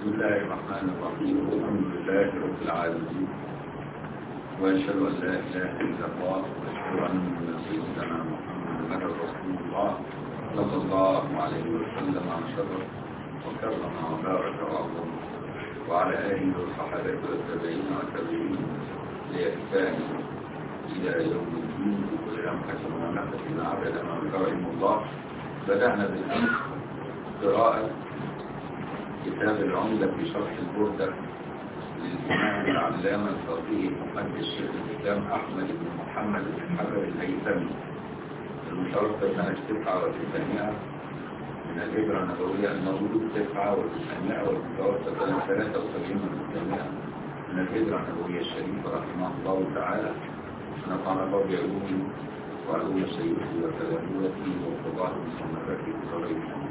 بسم الله الرحمن الرحيم الحمد لله رب العالمين وأشهد أن لا إله إلا الله وأشهد أن سيدنا محمد رسول الله صلى الله عليه وسلم عن شرف وكرم وبارك وعظم وعلى آله وصحبه والتابعين والتابعين لإحسان إلى يوم الدين بكل لمحة ونفس عدد ما كرم الله بدأنا بالأمس قراءة كتاب العمدة في شرح البردة للإمام العلامة الفقيه محمد الشيخ الإسلام أحمد بن محمد بن حجر الهيثمي المتوفى سنة 99 من الهجرة النبوية المولود 99 والمتوفى سنة 73 من الجامعة من الهجرة النبوية الشريفة رحمه الله تعالى نفعنا الله بعلومه وعلوم شيخه وتلامذته وقضاء مصنفاته بصغيره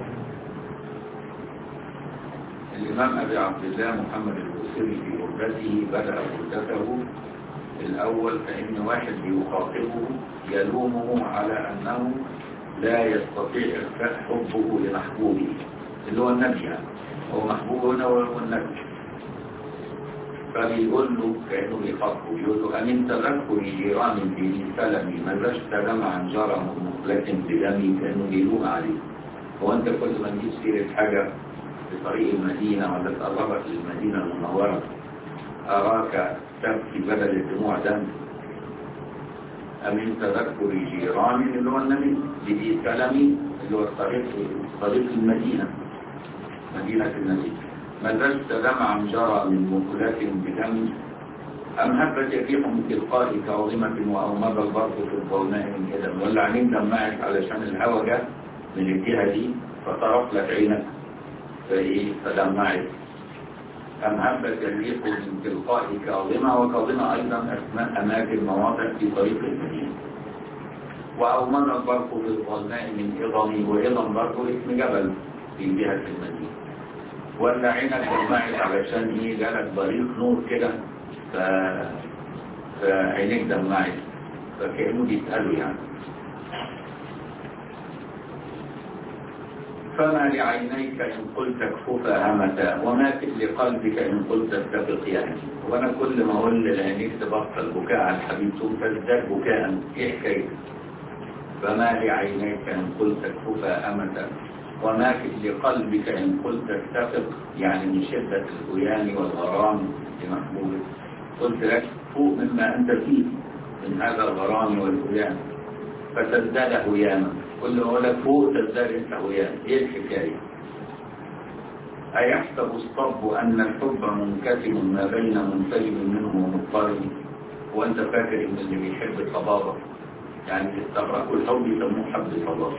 الإمام أبي عبد الله محمد البوصيري في بردته بدأ بردته الأول كأن واحد يخاطبه يلومه على أنه لا يستطيع إخفاء حبه لمحبوبه اللي هو النبي يعني هو محبوب هنا هو النبي فبيقول له كأنه بيخاطبه يقول له أمن تذكر جيران في سلمي من رشد دمعا جرى مخلة بدمي كأنه بيلوم عليه هو أنت كل ما تجيب سيرة حاجة في طريق المدينة ولا تقربك للمدينة المنورة أراك تبكي بدل الدموع دم أمن تذكر جيران اللي هو النبي لذي سلمي اللي هو الطريق طريق المدينة مدينة النبي من رشد دمعا جرى من مقلة بدم أم هبت ريح من تلقاء كاظمة وأومض البرق في الظلماء من كدم ولا عينين دمعت علشان الهوا جه من الجهة دي فطرف لك عينك فإيه فدمعت أم هبت الريح من تلقاء كاظمة وكاظمة أيضا أسماء أماكن مواضع في طريق المدينة وأومن البرق في الظلماء من إضمي وإضم برق اسم جبل في جهة المدينة ولا عينك دمعت علشان إيه جالك بريق نور كده ف... فعينيك دمعت فكأنه بيسألوا يعني فما لعينيك إن قلت اكففا همتا وما لقلبك إن قلت اتفق يعني وأنا كل ما أقول لعينيك تبطل بكاء على الحبيب ثم تزداد بكاء إيه حكايتك فما لعينيك إن قلت اكففا همتا وما لقلبك إن قلت اتفق يعني من شدة الهيان والغرام لمحبوبك قلت لك فوق مما أنت فيه من هذا الغرام والهيان فتزداد هيانا كل ما أقول لك فوق تزداد انت هيان ايه الحكاية أيحسب الصب أن الحب منكتم ما بين منسجم منه ومضطرب وأنت فاكر إن اللي بيحب الصبابة يعني تستغرقوا الحب يسموه حب صبابة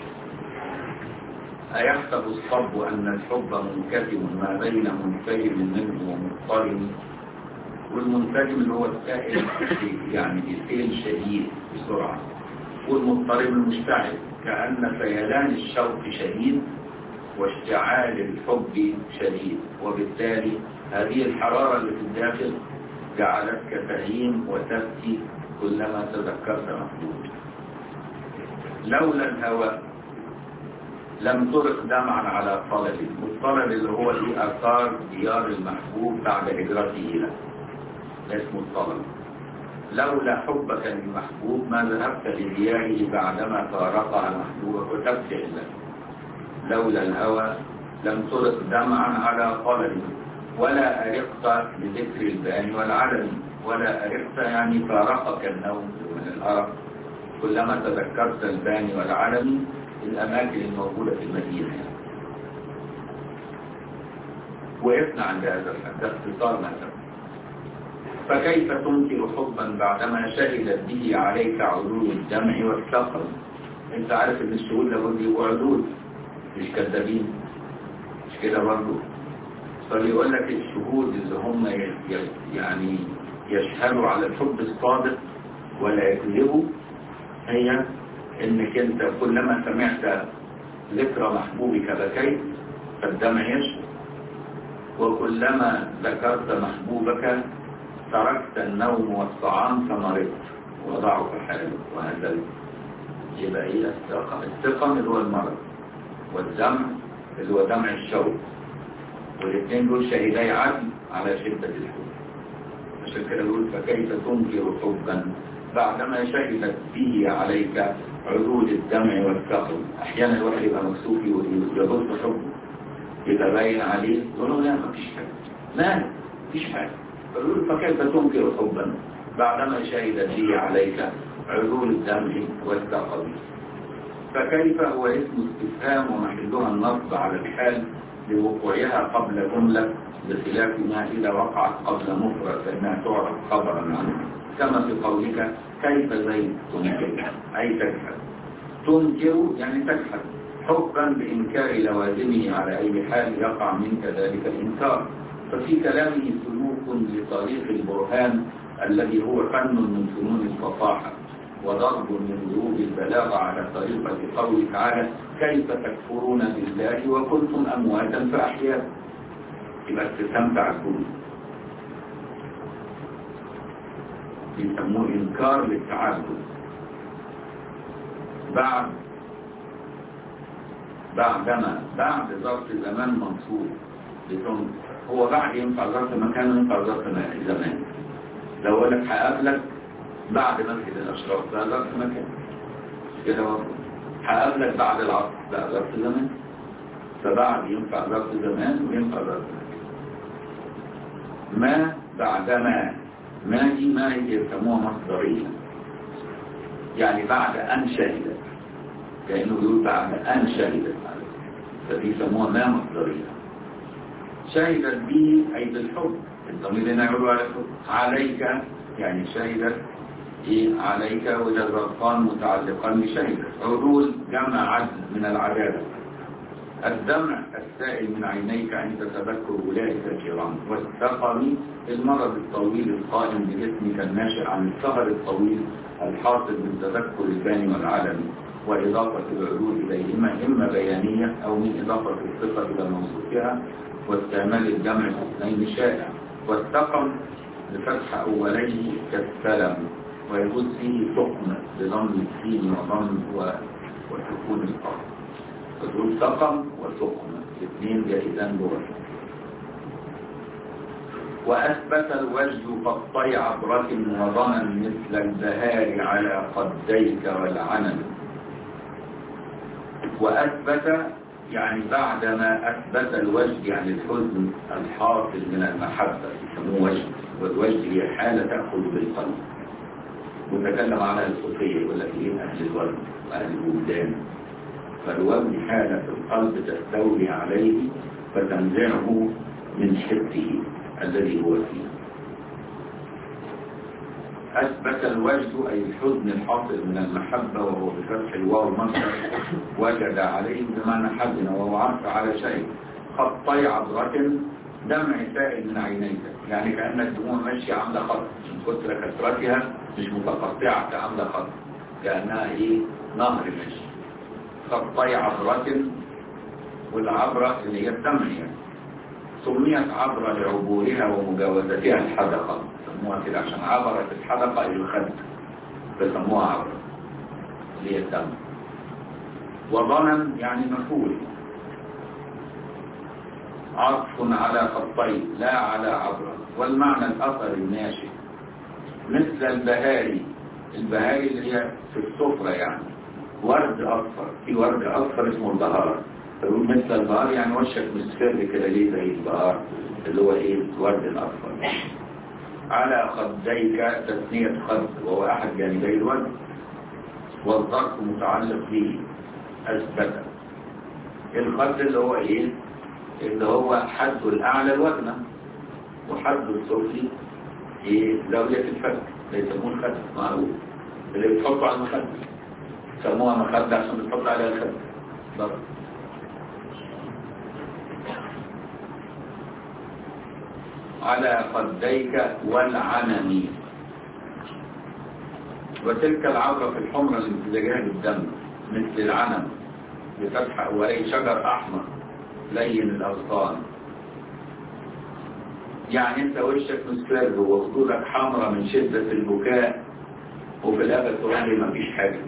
أيحسب الصب أن الحب منكتم ما بين منسجم منه ومضطرب والمنسجم اللي هو السائل يعني بسيل شديد بسرعة والمضطرب المشتعل كأن سيلان الشوق شديد واشتعال الحب شديد وبالتالي هذه الحرارة اللي في الداخل جعلتك تهيم وتبكي كلما تذكرت محبوب لولا الهوى لم ترق دمعا على طلب والطلب اللي هو في آثار ديار المحبوب بعد هجرته له اسمه الطلب لولا حبك للمحبوب ما ذهبت لدياره بعدما فارقها محبوبك وتبكي له لولا الهوى لم ترق دمعا على قلبي ولا أرقت بذكر البان والعلم ولا أرقت يعني فارقك النوم من الأرق كلما تذكرت البان والعلم الأماكن الموجودة في المدينة يعني. وقفنا عند هذا الحد اختصار مثلا فكيف تنكر حبا بعدما شهدت به عليك عدول الدمع والسقم انت عارف ان الشهود لابد يبقوا عدول مش كذابين مش كده برضه فبيقول لك الشهود اللي هم يعني يشهدوا على الحب الصادق ولا يكذبوا هي انك انت كلما سمعت ذكر محبوبك بكيت فالدمع يشهد وكلما ذكرت محبوبك تركت النوم والطعام فمرضت وضعف حالك وهزلت يبقى ايه الثقة الثقة اللي هو المرض والدمع اللي هو دمع الشوق والاثنين دول شهيدي عدل على شدة الحب عشان كده يقول فكيف تنكر حبا بعدما شهدت به عليك عدول الدمع والثقل احيانا الواحد يبقى مكسوف يبص حبه يبقى باين عليه يقول له لا مفيش حاجه لا مفيش حاجه فيقول فكيف تنكر حبا بعدما شهدت به عليك عدول الدمع والثقل فكيف هو اسم استفهام ومحلها النصب على الحال لوقوعها قبل جملة بخلاف ما إذا وقعت قبل مفرد فإنها تعرف خبرا عنه كما في قولك كيف زيد تنكر أي تجحد تنكر يعني تجحد حبا بإنكار لوازمه على أي حال يقع منك ذلك الإنكار ففي كلامه سلوك لطريق البرهان الذي هو فن من فنون الفصاحة وضرب من ضروب البلاغة على طريقة قوله تعالى كيف تكفرون بالله وكنتم أمواتا فأحياكم يبقى استفهام تعجب يسموه إنكار للتعجب بعد بعدما بعد ظرف زمان منصوب بتم هو بعد ينفع ظرف مكان وينفع ظرف زمان لو اقول لك هقابلك بعد مسجد الاشراف ده ظرف مكان كده برضه هقابلك بعد العصر ده ظرف زمان فبعد ينفع ظرف زمان وينفع ظرف مكان ما بعدما ما دي ما هي يسموها مصدرية يعني بعد أن شهدت كأنه يقول بعد أن شهدت فدي يسموها ما مصدرية شهدت به أي بالحب الضمير هنا يقول على الحب عليك يعني شهدت إيه عليك وإذا الرفقان متعلقان بشهدت عدول جمع عدل من العدالة الدمع السائل من عينيك عند تذكر أولئك الكرام والسقم المرض الطويل القائم بجسمك الناشئ عن السهر الطويل الحاصل من تذكر الباني والعالم وإضافة العلول إليهما إما بيانية أو من إضافة الصفة إلى موصوفها واستعمال الجمع الاثنين شائع والسقم بفتح أوليه كالسلم ويجوز فيه سقم بضم السين وضم وسكون القاف فتقول سقم وسقم الاثنين جائزان دول وأثبت الوجد قطي عبرة وضنا مثل البهار على خديك والعنن وأثبت يعني بعدما أثبت الوجد يعني الحزن الحاصل من المحبة يسموه وجد والوجد هي حالة تأخذ بالقلب وتكلم عنها الصوفية يقول لك إيه أهل الوجد وأهل الوجدان فالوجد حالة في القلب تستولي عليه فتنزعه من حبه الذي هو فيه أثبت الوجد أي الحزن الحاصل من المحبة وهو بفتح الواو مصدر وجد عليه بمعنى حزن وهو عطف على شيء خطي عبرة دمع سائل من عينيك يعني كأن الدموع ماشية عاملة خط من كثر كثرتها مش متقطعة عاملة خط كأنها إيه نهر ماشي خطي عبرة والعبرة اللي هي الدمع يعني سميت عبرة لعبورها ومجاوزتها الحدقة سموها كده عشان عبرت الحدقة إلى الخد فسموها عبرة اللي هي الدم وضمن يعني مفعول عطف على خطين لا على عبرة والمعنى الأثر الناشئ مثل البهاري البهاري اللي هي في السفرة يعني ورد أصفر في ورد أصفر اسمه البهار فيقول مثل البهار يعني وشك مصفر كده ليه زي البهار اللي هو ايه الورد الأصفر على خديك تثنية خد وهو أحد جانبي الوجه والظرف متعلق به أثبت الخد اللي هو إيه اللي هو حد الأعلى الوزن وحد السفلي إيه زاوية الفك اللي يسموه الخد معروف اللي بتحطه على المخد سموها مخد عشان بتحط عليها الخد ضرب على خديك والعنم وتلك العبرة في الحمرة الامتزاجها بالدم مثل العنم بفتح أولي شجر أحمر لين الأغصان يعني انت وشك مصفر وخدودك حمرة من شدة البكاء وفي الآخر تقول لي مفيش حاجة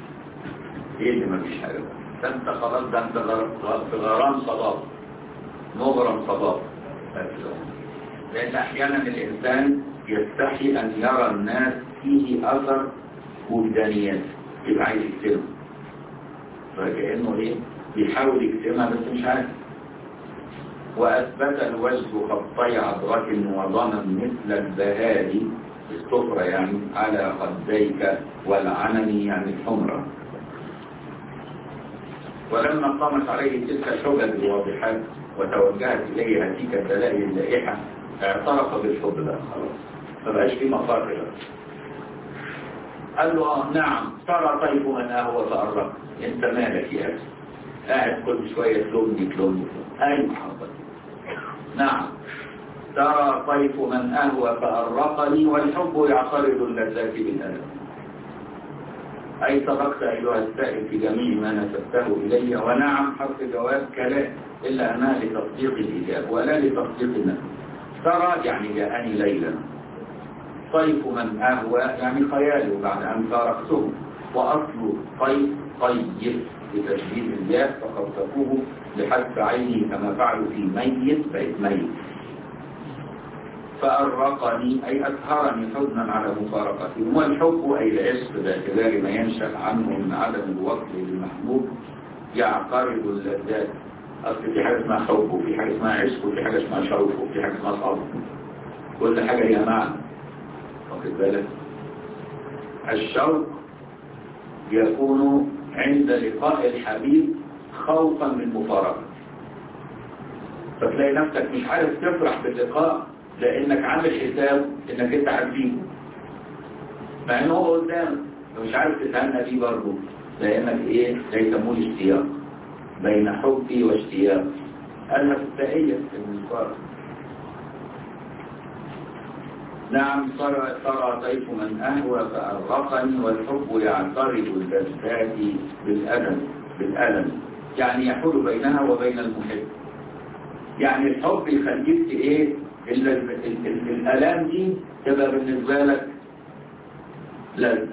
ايه اللي مفيش حاجة ده انت خلاص ده انت في غرام صلاة مغرم صباب لأن أحيانا الإنسان يستحي أن يرى الناس فيه أثر وجدانيات يبقى عايز يكتمها فكأنه إيه بيحاول يكتمها بس مش عارف وأثبت الوجه خطي عبرة وضمن مثل البهادي الصفرة يعني على خديك والعنن يعني الحمرة ولما قامت عليه تلك الحجج الواضحات وتوجهت إليه هتيك الدلائل اللائحة اعترف بالحب ده خلاص ما بقاش في مفر له قال له آه نعم ترى طيب من أهوى فأرق انت مالك يا أخي قاعد كل شوية تلومني تلومني أيوة حاضر نعم ترى طيف من أهوى فأرقني والحب يعترض اللذات بالألم أي سبقت أيها السائل في جميع ما نسبته إلي ونعم حرف جواب كلام إلا أنها لتصديق الإجابة ولا لتصديق النفس ترى يعني جاءني ليلا طيف من أهوى يعني خياله بعد أن فارقته وأصل طيف طيب بتشديد الياء فخصفوه لحذف عينه كما فعلوا في ميت بقت ميت فأرقني أي أسهرني حزنا على مفارقته والحب أي العشق باعتبار ما ينشأ عنه من عدم الوصل للمحبوب يعقرب اللذات أصل في حاجة اسمها حب وفي حاجة اسمها عشق وفي حاجة اسمها شوق وفي حاجة اسمها صبر كل حاجة ليها معنى واخد بالك الشوق يكون عند لقاء الحبيب خوفا من مفارقة فتلاقي نفسك مش عارف تفرح باللقاء لانك عامل حساب انك انت هتجيبه مع ان هو قدامك مش عارف تتهنى بيه برضه لانك ايه ده يسموه الاشتياق بين حبي واشتياق قالها في التهية في المسفار نعم ترى ترى طيف من أهوى فأرقني والحب يعترض اللذات بالألم بالألم يعني يحول بينها وبين المحب يعني الحب يخليك ايه ال- ال- ال- الآلام دي تبقى بالنسبة لك لازم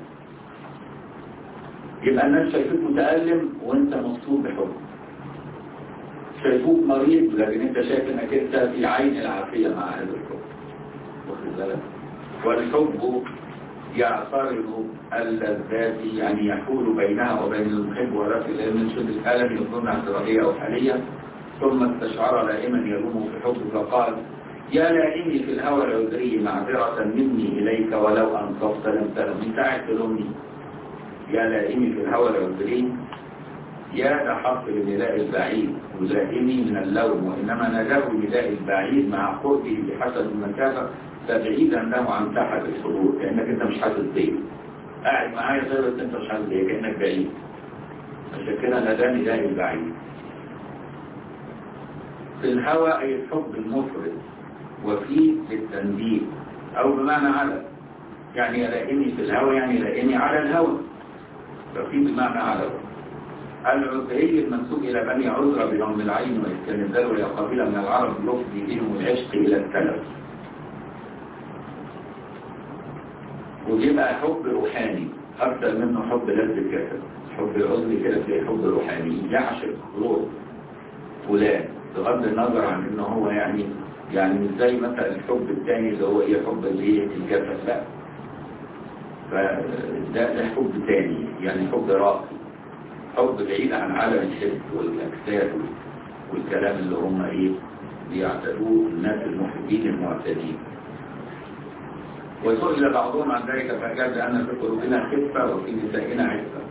يبقى الناس شايفوك متألم وانت مبسوط بحب شايفوك مريض لكن انت شايف انك انت في عين العافية مع هذا الحب واخد بالك والحب يعترض اللذات يعني يحول بينها وبين المحب والرفي لأن من شد الألم يظن اعتراضية أو حالية ثم استشعر لائما يلومه في حب فقال يا لائمي في الهوى العذري معذرة مني إليك ولو أنصفت لم تلم انت قاعد تلومني يا لائمي في الهوى العذري يا ده حرف النداء البعيد ولائمي من اللوم وإنما نجاه النداء البعيد مع قربه بحسب المسافة تبعيدا له عن ساحة الحضور كأنك انت مش حاسس بيه قاعد معايا زي بس انت مش حاسس بيه كأنك بعيد عشان كده نداء نداء البعيد في الهوى أي الحب المفرد وفيه للتنبيه أو بمعنى على يعني لائمي في الهوى يعني لائمي على الهوى ففي بمعنى على العذري المنسوب إلى بني عذرة بضم العين وإسكان الدال وهي قبيلة من العرب يفضي بهم العشق إلى التلف ويبقى حب روحاني أكثر منه حب لذة الجسد حب العذر كده تلاقي حب روحاني يعشق روح فلان بغض النظر عن انه هو يعني يعني مش زي مثلا الحب الثاني اللي هو ايه حب الايه الجسد لا فده ده حب ثاني يعني حب راقي حب بعيد عن عالم الحب والاجساد والكلام اللي هم ايه بيعتدوه الناس المحبين المعتدين وسئل بعضهم عن ذلك فأجاب لأن في قلوبنا خفة وفي نسائنا عفة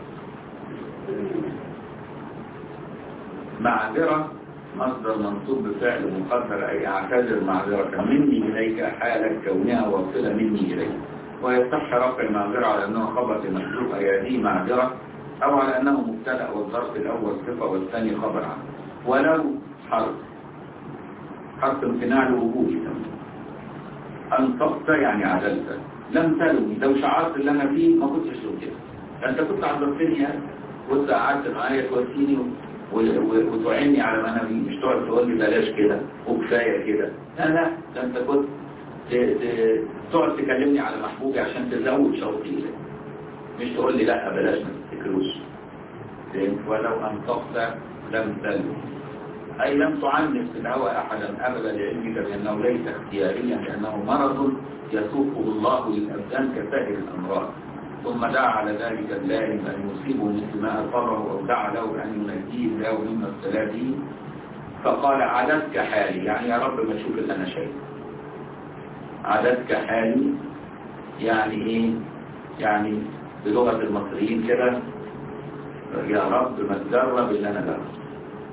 معذرة مصدر منصوب بفعل مقدر أي أعتذر معذرة مني إليك حالة كونها واصلة مني إليك ويصح رفع المعذرة على أنه خبر لمحذوف أي هذه معذرة أو على أنه مبتدأ والظرف الأول صفة والثاني خبر عنه ولو حرف حرف امتناع الوجود أنصفت يعني عدلت لم تلومي لو شعرت اللي أنا فيه ما كنتش لو كده أنت كنت عذرتني كنت قعدت معايا تواسيني وتعني على ما انا فيه مش تقعد تقول لي بلاش كده وكفايه كده لا لا ده انت كنت تقعد تكلمني على محبوبي عشان تزود شوقي اليه مش تقول لي لا بلاش ما تفتكروش ولو انصفت لم تلو أي لم تعنف في الهوى أحدا أبدا لعلمك بأنه ليس اختياريا لأنه مرض يسوقه الله للأبدان كسائر الأمراض ثم دعا على ذلك اللائم أن يصيبه مثل ما أصابه أو دعا له أن ينجيه الله مما ابتلى به فقال عددك حالي يعني يا رب ما تشوف اللي أنا شايفه عددك حالي يعني إيه يعني بلغة المصريين كده يا رب ما تجرب اللي أنا جرب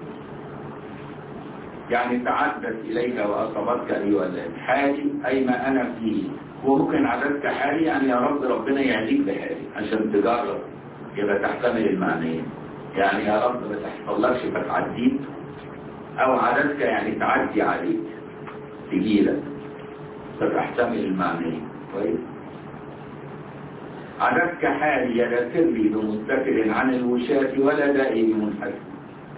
يعني تعدت إليك وأصابتك أيها الذي حالي أي ما أنا فيه وممكن عددك حالي يعني يا رب ربنا يهديك بحالي عشان تجرب يبقى تحتمل المعنيين يعني يا رب ما تحصلكش فتعديك أو عددك يعني تعدي عليك تجيلك فتحتمل المعنيين كويس عددك حالي لا سري بمستكر عن الوشاة ولا دائي بمنحسن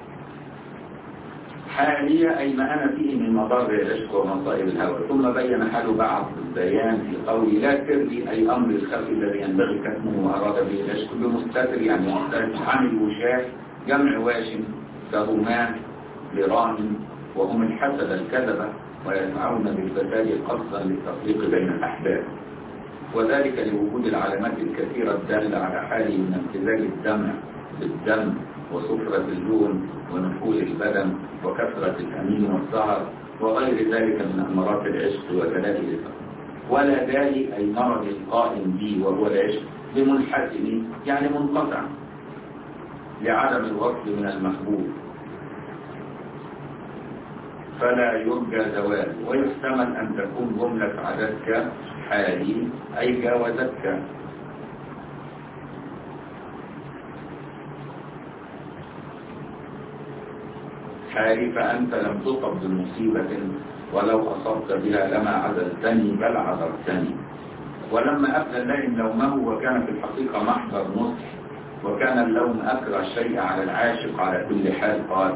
حالية أي ما أنا فيه من مضار العشق ومصائب الهوى ثم بين حال بعض البيان في قوله لا سري أي أمر الخفي الذي ينبغي كتمه وأراد به العشق بمستتر يعني مختلف عن الوشاة جمع واشم كهما لران وهم الحسد الكذبة ويسعون بالفساد قصدا للتفريق بين الأحباب وذلك لوجود العلامات الكثيرة الدالة على حاله من امتزاج الدمع بالدم وصفرة اللون ونفول البدن وكثرة الأمين والسهر وغير ذلك من أمراض العشق ودلائل الفقر ولا داعي أي مرض القائم به وهو العشق بمنحسن يعني منقطع لعدم الوصل من المحبوب فلا يرجى زواله ويحتمل أن تكون جملة عددك حالي أي جاوزتك حالي فأنت لم تصب بمصيبة ولو أصبت بها لما عزلتني بل عذرتني ولما أبدى اللائم لومه وكان في الحقيقة محضر نصح وكان اللوم أكره الشيء على العاشق على كل حال قال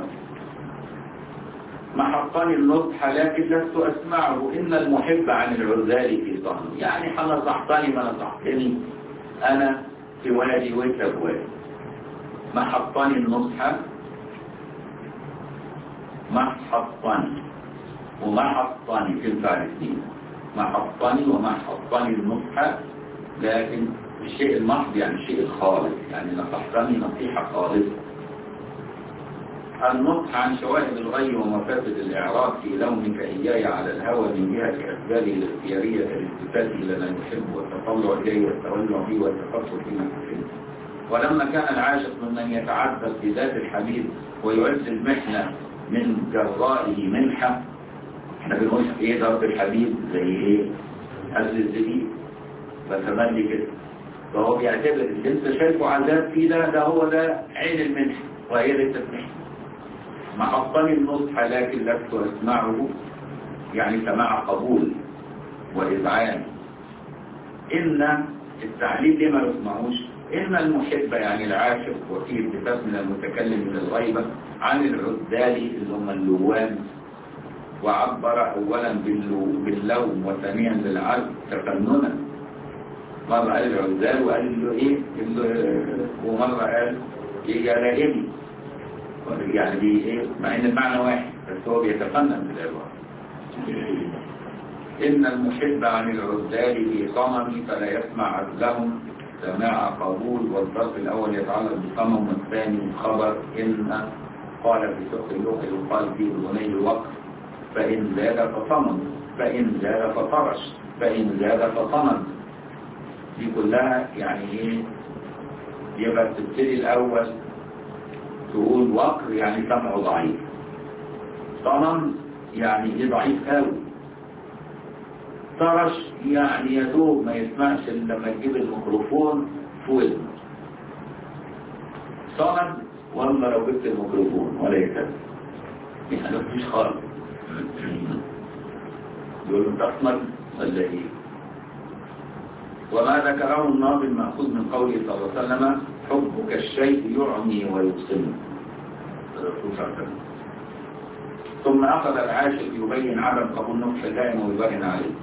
محطني النصح لكن لست أسمعه إن المحب عن العزال في ظهري يعني نصحتني ما نصحتني أنا في ولدي وانت في ولدي محطني النصح محطني ومحطني في الفارسين محطني ومحطني النصح لكن الشيء المحض يعني الشيء الخالص يعني نصحتني نصيحة خالصة النصح عن شواهد الغي ومفاسد الإعراض في لومك إياي على الهوى من جهة أسبابه الاختيارية كالالتفات إلى ما يحب والتطلع إليه والتولع به والتفكر في محاسنه ولما كان العاشق ممن يتعذب بذات الحبيب ويعز المحنة من جرائه منحة احنا بنقول ايه ضرب الحبيب زي ايه هز الزبيب فتملي كده فهو بيعتبر اللي انت شايفه عذاب فيه ده ده هو ده عين المنحة وهي اللي المنحة محطني النصح لكن لست اسمعه يعني سماع قبول وإذعان إن التعليل ليه ما يسمعوش إن المحب يعني العاشق وفيه التفاف من المتكلم من الغيبة عن العزال اللي هم اللوان وعبر أولا باللوم وثانيا بالعزل تفننا مرة قال العزال وقال له إيه ومرة قال إيه يا لائمي يعني دي إيه مع إن المعنى واحد بس هو بيتفنن في الألوان إن المحب عن العزال في صمم فلا يسمع عزلهم سماع قبول والظرف الأول يتعلق بالصمم والثاني خبر إن قال في سوق اللغة يقال في أذني الوقت فإن زاد فصمم فإن زاد فطرش فإن زاد فصمم دي كلها يعني ايه يبقى تبتدي الأول تقول وقر يعني سمعه ضعيف صمم يعني ايه ضعيف قوي طرش يعني يدوب ما يسمعش إلا لما تجيب الميكروفون في ودنه صمم والله لو جبت الميكروفون ولا يكتب يعني مفيش خالص يقول انت اصمد ولا ايه وما ذكره الناظم مأخوذ من قوله صلى الله عليه وسلم حبك الشيء يعمي ويبصم ثم أخذ العاشق يبين عدم قبول نصح دائما ويبين عليه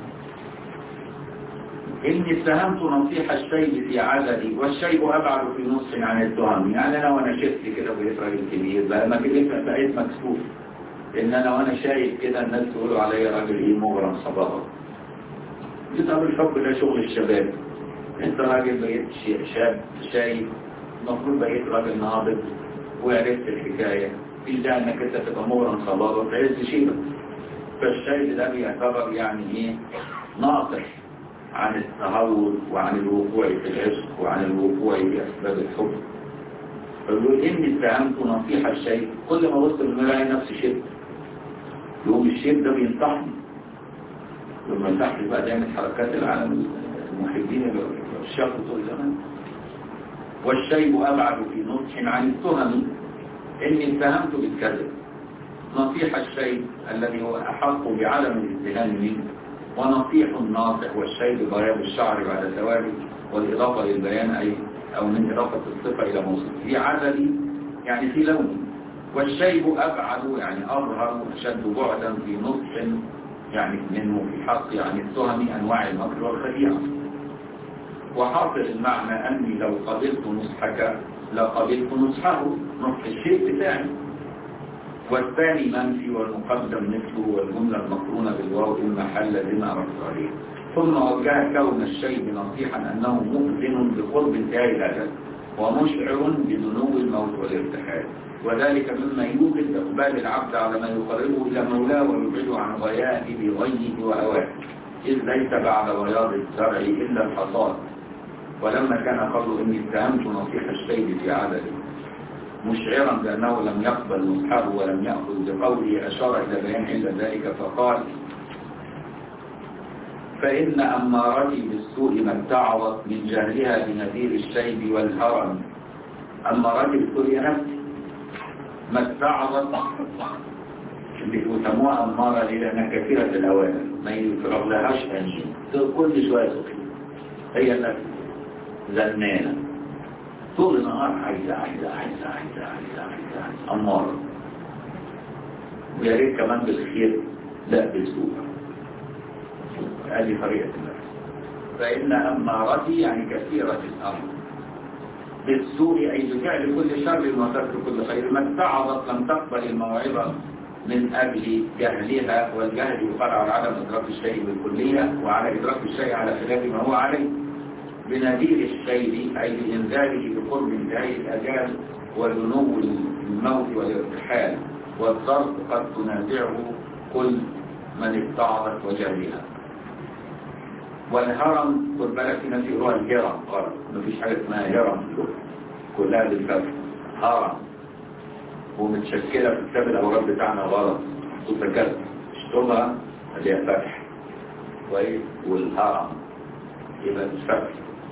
إني اتهمت نصيح الشيء في عددي والشيء أبعد في نصح عن التهم يعني أنا وأنا شفت كده بقيت راجل كبير بقى ما كده بقيت مكسوف ان انا وانا شايف كده الناس تقولوا عليا راجل ايه مغرم صباغه طب الحب ده شغل الشباب انت راجل بقيت شاب شايف المفروض بقيت راجل ناضج وعرفت الحكايه في داعي انك انت تبقى مغرم صباغه في عز شيبك فالشيء ده بيعتبر يعني ايه ناقص عن التهور وعن الوقوع في العشق وعن الوقوع في اسباب الحب فيقول اني اتهمت نصيحة الشيء كل ما وصل المراية نفس شيء يقوم الشيء ده بينصحني لما ينصحني بقى دايما حركات العالم المحبين الشاب طول زمان والشيء ابعد في نصح عن التهم اني اتهمت بالكذب نصيح الشيء الذي هو احق بعدم الاتهام منه ونصيح الناصح والشيء ببياض الشعر بعد ثوابه والإضافة للبيان أي أو من إضافة الصفة إلى موصف في عدد يعني في لون والشيء أبعد يعني أظهر أشد بعدا في نصح يعني منه في حق يعني التهم أنواع المكر والخديعة وحاصل المعنى أني لو قبلت نصحك لقبلت نصحه نصح الشيء بتاعي والثاني منفي والمقدم مثله والجملة المقرونة بالواو إما حل لما أردت عليه ثم وجه كون الشيء نصيحا أنه مؤذن بقرب انتهاء الأجل ومشعر بدنو الموت والارتحال وذلك مما يوجد إقبال العبد على ما يقربه إلى مولاه ويبعده عن غيائه بغيه وهواه إذ ليس بعد بياض الزرع إلا الحصاد ولما كان قبل إني اتهمت نصيح الشيء في عدده مشعرا بأنه لم يقبل نصحه ولم يأخذ بقوله أشار إلى بيان عند ذلك فقال فإن أمارتي بالسوء ما اتعظت من جهلها بنذير الشيب والهرم أمارتي بالسوء يا نفسي ما اتعظت وسموها أمارة ليه لأنها كثيرة الأوامر ما يفرغ لهاش أنشين كل شوية سخيف هي النفس زنانة طول النهار عايزة عايزة عايزة عايزة عايزة عايزة عايزة أمارة ويا ريت كمان بالخير لا بالسوء هذه طريقة النفس فإن أمارتي يعني كثيرة الأمر بالسوء أي بفعل كل شر وترك كل خير ما اتعظت لم تقبل الموعظة من أجل جهلها والجهل يقال على عدم إدراك الشيء بالكلية وعلى إدراك الشيء على خلاف ما هو عليه بنذير الشيء أي بإنذاره بقرب انتهاء الأجال ودنو الموت والارتحال والضرب قد تنازعه كل من اتعظت وجهلها والهرم خد بالك في ناس يقولوها الهرم غلط مفيش حاجة اسمها هرم في اللغة كلها بالفتح هرم ومتشكلة في كتاب الأوراق بتاعنا غلط تتكلم اشتبها اللي هي فتح كويس والهرم يبقى بالفتح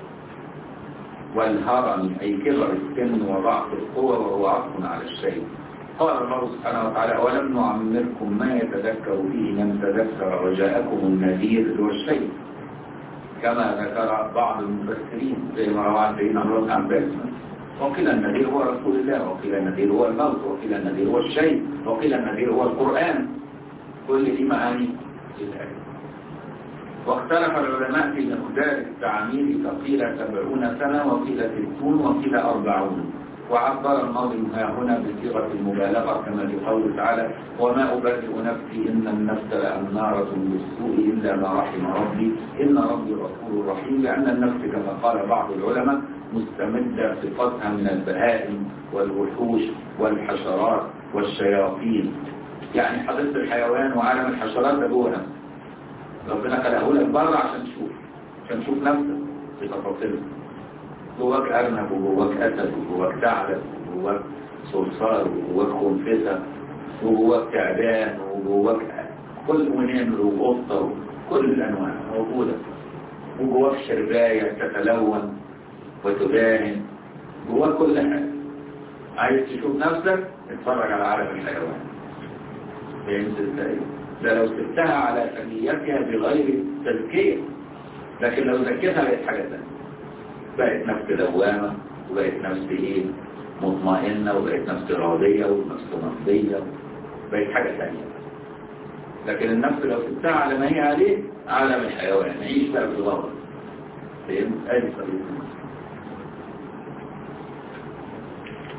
والهرم أي كبر السن وضعف القوة وهو عطف على الشيء قال الله سبحانه وتعالى أولم نعمركم ما يتذكر فيه من تذكر وجاءكم النذير اللي هو الشيء كما ذكر بعض المفسرين زي ما روى عن سيدنا عمرو بن عباس وقيل النذير هو رسول الله وقيل النذير هو الموت وقيل النذير هو الشيء وقيل النذير هو القرآن كل دي معاني الآية واختلف العلماء في مقدار التعامير فقيل سبعون سنة وقيل ستون وقيل أربعون وعبر الناظم ها هنا بصيغة المبالغة كما في قوله تعالى وما أبرئ نفسي إن النفس لأمارة بالسوء إلا ما رحم ربي إن ربي غفور رحيم لأن النفس كما قال بعض العلماء مستمدة صفتها من البهائم والوحوش والحشرات والشياطين يعني حديث الحيوان وعالم الحشرات ده جوه نفسك ربنا خلقه لك بره عشان تشوف عشان تشوف نفسك في تفاصيلها جواك أرنب وجواك أسد وجواك ثعلب وجواك صرصار وجواك خنفسة وجواك تعبان وجواك كل ونمر وقطة كل الأنواع موجودة وجواك شرباية تتلون وتباهن جواك كل حاجة عايز تشوف نفسك اتفرج على عالم الحيوان فهمت ازاي؟ ده لو سبتها على فنيتها بغير تزكية لكن لو زكيتها بقت حاجة ثانيه بقت نفس دوامة وبقت نفس ايه مطمئنة وبقت نفس راضية ونفس مرضية بقت حاجة ثانية لكن النفس لو سبتها على ما هي عليه عالم الحيوان عيش بقى بالغلط فهمت؟ ادي طريقة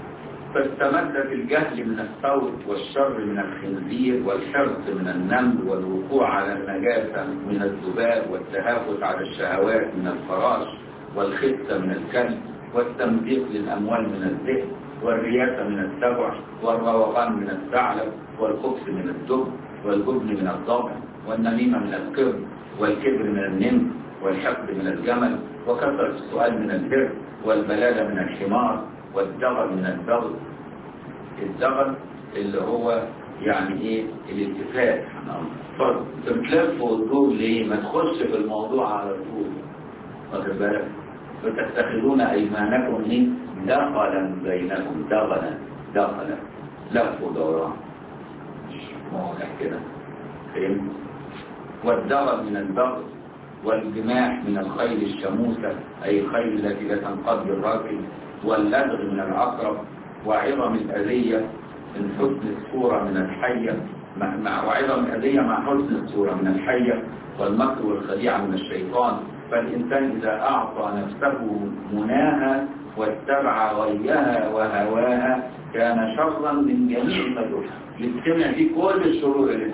فاستمدت الجهل من الصوت والشر من الخنزير والحرص من النمل والوقوع على النجاسة من الذباب والتهافت على الشهوات من الفراش والخسة من الكلب والتمزيق للأموال من الذئب والرياسة من السبع والروغان من الثعلب والخبث من الدب والجبن من الضبع والنميمة من القرد والكبر من النمر والحقد من الجمل وكثرة السؤال من البر والبلادة من الحمار والدغل من البغل الدغل اللي هو يعني ايه الالتفات فرض انت بتلف وتدور ليه ما تخش في الموضوع على طول واخد بالك فتتخذون ايمانكم ايه دخلا بينكم دغلا دخلا لف ودوران واضح كده فهمت والدغل من البغل والجماح من الخيل الشموسة أي الخيل التي لا تنقض بالراكب واللدغ من العقرب وعظم الأذية من حسن الصورة من الحية مع وعظم الأذية مع حسن الصورة من الحية والمكر والخديعة من الشيطان فالإنسان إذا أعطى نفسه مناها واتبع غيها وهواها كان شرا من جميع ما يجتمع في كل الشرور اللي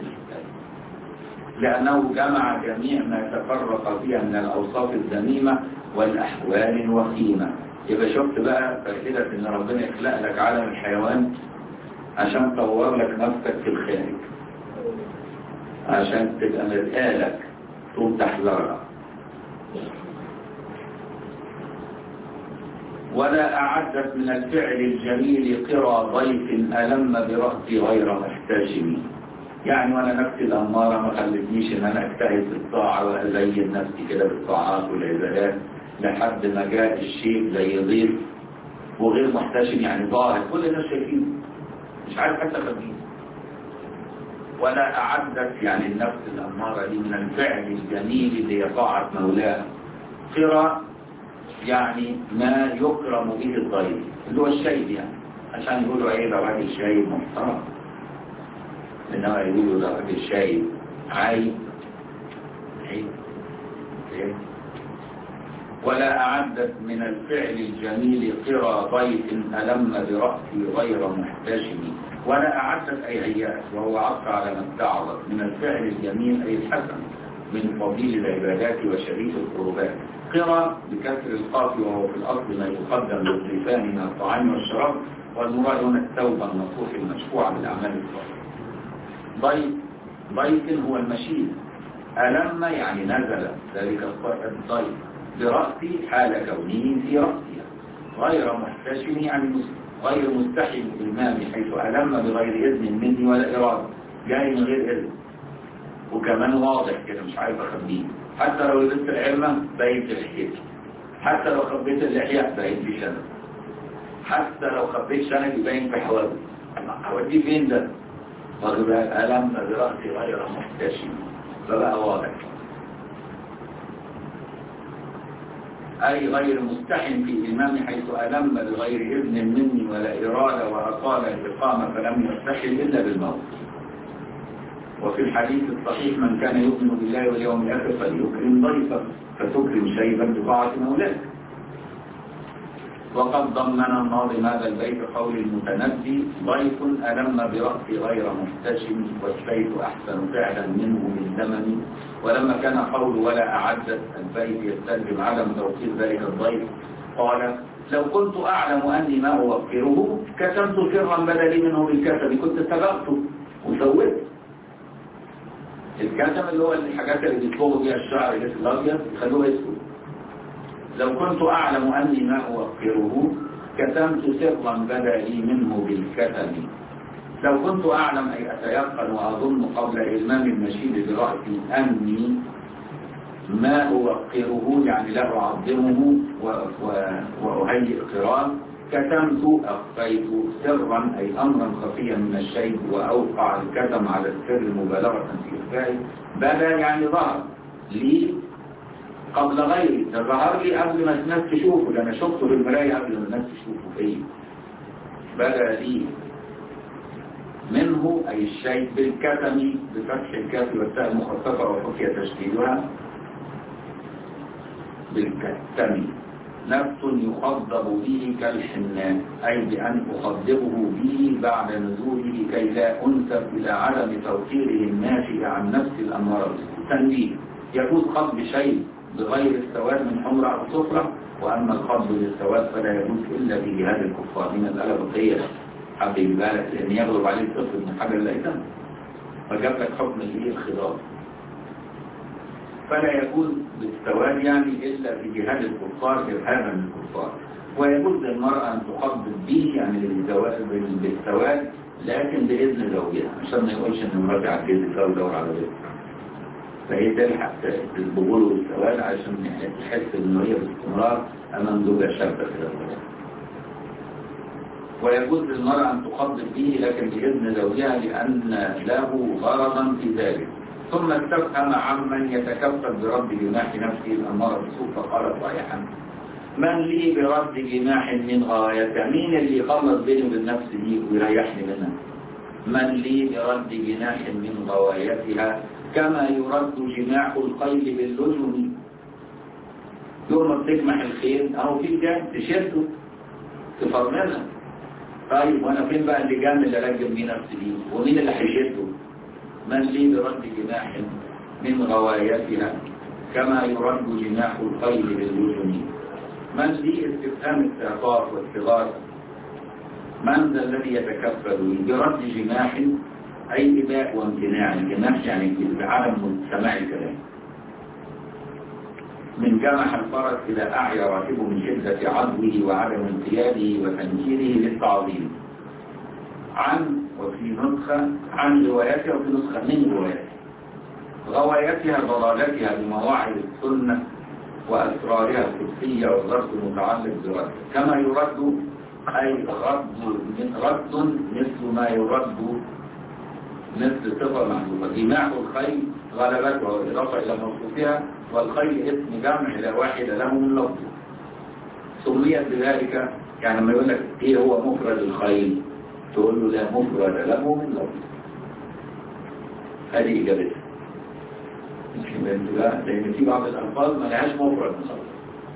لأنه جمع جميع ما تفرق فيها من الأوصاف الذميمة والأحوال الوخيمة يبقى شفت بقى فائدة إن ربنا يخلق لك عالم الحيوان عشان تطور لك نفسك في الخارج عشان تبقى مرآة لك تقوم تحذرها ولا أعدت من الفعل الجميل قرى ضيف ألم برأسي غير محتشم يعني وانا نفسي الأمارة ما خلتنيش ان انا اجتهد في الطاعة وازين نفسي كده بالطاعات والعبادات لحد ما جاء الشيء زي ضيف وغير محتشم يعني ظاهر كل الناس شايفينه مش عارف حتى خبيه ولا أعدت يعني النفس الأمارة دي من الفعل الجميل اللي هي طاعة مولاه قرى يعني ما يكرم به الضيف اللي هو الشيء يعني عشان يقولوا ايه ده راجل شايب محترم انما يقولوا ده راجل شايب عايب عيب عيب ولا أعدت من الفعل الجميل قرى ضيف ألم برأسي غير محتشم ولا أعدت أي هيئات وهو عطف على ما استعرض من الفعل الجميل أي الحسن من فضيل العبادات وشريف القربات قرى بكسر القاف وهو في الأصل ما يقدم للضيفان من الطعام والشراب والمراد هنا التوبة النصوح المشفوعة بالأعمال الصالحة ضيف ضيف هو المشيد ألم يعني نزل ذلك الضيف برأسي حال كونه في رأسي غير محتشم يعني غير مستحي بالمام حيث ألم بغير إذن مني ولا إرادة جاي من غير إذن وكمان واضح كده مش عارف أخبيه حتى لو لبست العلمة باين في لحيتي حتى لو خبيت اللحية باين في شنب حتى لو خبيت شنبي باين في حواجبي هوديه فين ده؟ واخد بالك ألم برأسي غير محتشم فبقى واضح أي غير مستحن في الإمام حيث ألم بغير إذن مني ولا إرادة وأطال الإقامة فلم يستحل إلا بالموت وفي الحديث الصحيح من كان يؤمن بالله واليوم الآخر فليكرم ضيفه فتكرم شيبا بطاعة مولاك وقد ضمن الناظم هذا البيت قول المتنبي ضيف ألم برأسي غير محتشم والشيء أحسن فعلا منه من زمن ولما كان قول ولا أعدت البيت يستلزم عدم توقيت ذلك الضيف قال لو كنت أعلم أني ما أوفره كتمت سرا بدلي منه بالكتب كنت سبقته وسويت الكتم اللي هو الحاجات اللي بيطلبوا بيها الشعر اللي في الأبيض يخلوه اسود لو كنت أعلم أني ما أوفره كتمت سرا بدا لي منه بالكتم لو كنت أعلم أي أتيقن وأظن قبل إلمام المشيد برأسي أني ما أوقره يعني لا أعظمه وأهيئ قران كتمت أخفيت سرا أي أمرا خفيا من الشيء وأوقع الكتم على السر مبالغة في إخفائه بدا يعني ظهر لي قبل غيري ده ظهر لي قبل ما الناس تشوفه ده أنا شفته في المراية قبل ما الناس تشوفه فيه بدا لي منه أي الشيء بالكتم بفتح الكاف والتاء المخففة وحكي تشديدها بالكتم نفس يخضب به كالحناء أي بأن أخضبه به بعد نزوله كي لا أنسب إلى عدم توقيره الناشئ عن نفس الأمارة تنبيه يجوز خضب شيء بغير السواد من حمرة أو صفرة وأما الخضب للسواد فلا يجوز إلا في جهاد الكفار من الألبقية حبي بالك لأن يغلب عليه الطفل من حجر الأيتام فجاب لك حكم الايه الخضاب فلا يجوز بالسواد يعني إلا في جهاد الكفار إرهابا للكفار ويجوز للمرأة أن تخضب به يعني بالسواد لكن بإذن زوجها عشان ما يقولش إن مراتي عجزت أو دور على بيتها فهي تلحق البغول والسواد عشان تحس إن هي باستمرار أمام زوجها شابة كده ويجوز للمرأة أن تخضب به لكن بإذن زوجها لأن له غرضا في ذلك ثم استفهم عمن يتكفل برد جناح نفسه الأمارة بالسوء فقال صحيحا من لي برد جناح من غاية مين اللي يخلص بيني وبين نفسي ويريحني منها من لي برد جناح من غوايتها كما يرد جناح الخيل باللجم يوم ما بتجمح الخيل اهو في جان تشده تفرملها طيب وانا فين بقى اللجام اللي راجل بيه نفسي دي ومين اللي هيشده من لي برد جناح من غوايتها كما يرد جناح الخيل بالوجن من لي استفهام استعطاف واستغاثة من ذا الذي يتكفل لي برد جناح أي إباء وامتناع الجناح يعني بعدم سماع الكلام من جمح الفرس إلى أعيا راكبه من شدة عدوه وعدم انقياده وتنكيره للتعظيم عن وفي نسخة عن رواياتها وفي نسخة من رواياتها غوايتها ضلالتها بمواعظ السنة وأسرارها القدسية والرد المتعلق برد كما يرد أي رد رد مثل ما يرد مثل صفة محذوفة جماع الخيل غلبته والإضافة إلى موصوفها والخيل اسم جمع لا واحد له من لفظ سميت بذلك يعني لما يقول لك ايه هو مفرد الخيل تقول له لا مفرد له من لفظ هذه اجابتها لان في بعض الالفاظ ما لهاش مفرد مصدر